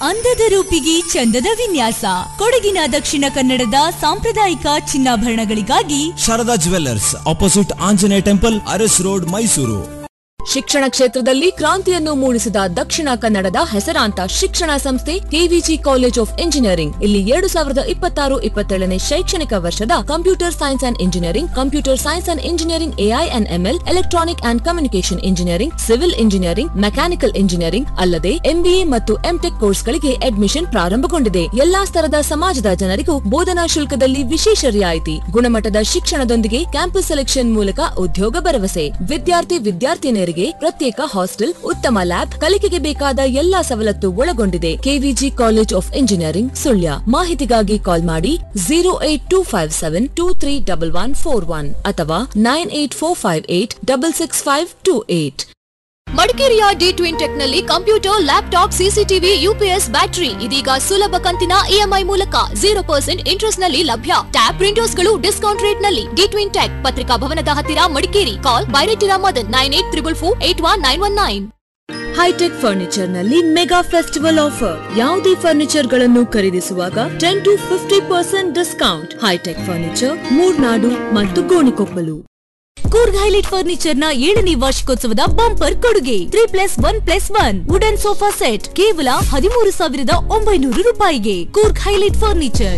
ಅಂದದ ರೂಪಿಗೆ ಚಂದದ ವಿನ್ಯಾಸ ಕೊಡಗಿನ ದಕ್ಷಿಣ ಕನ್ನಡದ ಸಾಂಪ್ರದಾಯಿಕ ಚಿನ್ನಾಭರಣಗಳಿಗಾಗಿ Sharada jewellers opposite Anjaneya temple Aras road Mysuru ಶಿಕ್ಷಣ ಕ್ಷೇತ್ರದಲ್ಲಿ ಕ್ರಾಂತಿಯನ್ನು ಮೂಡಿಸಿದ ದಕ್ಷಿಣ ಕನ್ನಡದ ಹೆಸರಾಂತ ಶಿಕ್ಷಣ ಸಂಸ್ಥೆ ಕೆವಿಜಿ ಕಾಲೇಜ್ ಆಫ್ ಇಂಜಿನಿಯರಿಂಗ್ ಇಲ್ಲಿ ಎರಡು ಸಾವಿರದ ಇಪ್ಪತ್ತಾರು ಇಪ್ಪತ್ತೇಳನೇ ಶೈಕ್ಷಣಿಕ ವರ್ಷದ computer science and engineering computer science and engineering AI and ML electronic and communication engineering civil engineering mechanical engineering ಅಲ್ಲದೆ ಎಂಬಿಎ ಮತ್ತು ಎಂಟೆಕ್ ಕೋರ್ಸ್ಗಳಿಗೆ ಅಡ್ಮಿಷನ್ ಪ್ರಾರಂಭಗೊಂಡಿದೆ ಎಲ್ಲಾ ಸ್ತರದ ಸಮಾಜದ ಜನರಿಗೂ ಬೋಧನಾ ಶುಲ್ಕದಲ್ಲಿ ವಿಶೇಷ ರಿಯಾಯಿತಿ ಗುಣಮಟ್ಟದ ಶಿಕ್ಷಣದೊಂದಿಗೆ ಕ್ಯಾಂಪಸ್ ಸೆಲೆಕ್ಷನ್ ಮೂಲಕ ಉದ್ಯೋಗ ಭರವಸೆ ವಿದ್ಯಾರ್ಥಿ ವಿದ್ಯಾರ್ಥಿನಿಯರಿಗೆ ಪ್ರತ್ಯೇಕ ಹಾಸ್ಟೆಲ್ ಉತ್ತಮ ಲ್ಯಾಬ್ ಕಲಿಕೆಗೆ ಬೇಕಾದ ಎಲ್ಲಾ ಸವಲತ್ತು ಒಳಗೊಂಡಿದೆ KVG college of engineering Sullia ಮಾಹಿತಿಗಾಗಿ ಕಾಲ್ ಮಾಡಿ zero eight two five seven two three double one four one ಅಥವಾ nine eight four five eight double six five two eight ಮಡಿಕೇರಿಯ ಡಿ ಟ್ವಿನ್ ಟೆಕ್ ನಲ್ಲಿ computer laptop CCTV UPS battery ಇದೀಗ ಸುಲಭ ಕಂತಿನ EMI ಮೂಲಕ zero percent interest ನಲ್ಲಿ ಲಭ್ಯ tab printers ಗಳು ಡಿಸ್ಕೌಂಟ್ ರೇಟ್ ನಲ್ಲಿ ಡಿ ಟ್ವಿನ್ ಟೆಕ್ ಪತ್ರಿಕಾ ಭವನದ ಹತ್ತಿರ Madikeri call Bairetira Madan nine eight triple four eight one nine one nine hitech furniture ನಲ್ಲಿ ಮೆಗಾ ಫೆಸ್ಟಿವಲ್ ಆಫರ್ ಯಾವುದೇ ಫರ್ನಿಚರ್ ಗಳನ್ನು ಖರೀದಿಸುವಾಗ ten to fifty percent discount hitech furniture Murnad ಮತ್ತು ಗೋಣಿಕೊಪ್ಪಲು ಕೂರ್ಗ್ ಹೈಲೈಟ್ ಫರ್ನಿಚರ್ ನ ಏಳನೇ ವಾರ್ಷಿಕೋತ್ಸವದ ಬಂಪರ್ ಕೊಡುಗೆ three plus one plus one wooden sofa set ಕೇವಲ ಹದಿಮೂರು ಸಾವಿರದ ಒಂಬೈನೂರು ರೂಪಾಯಿಗೆ ಕೂರ್ಗ್ ಹೈಲೈಟ್ ಫರ್ನಿಚರ್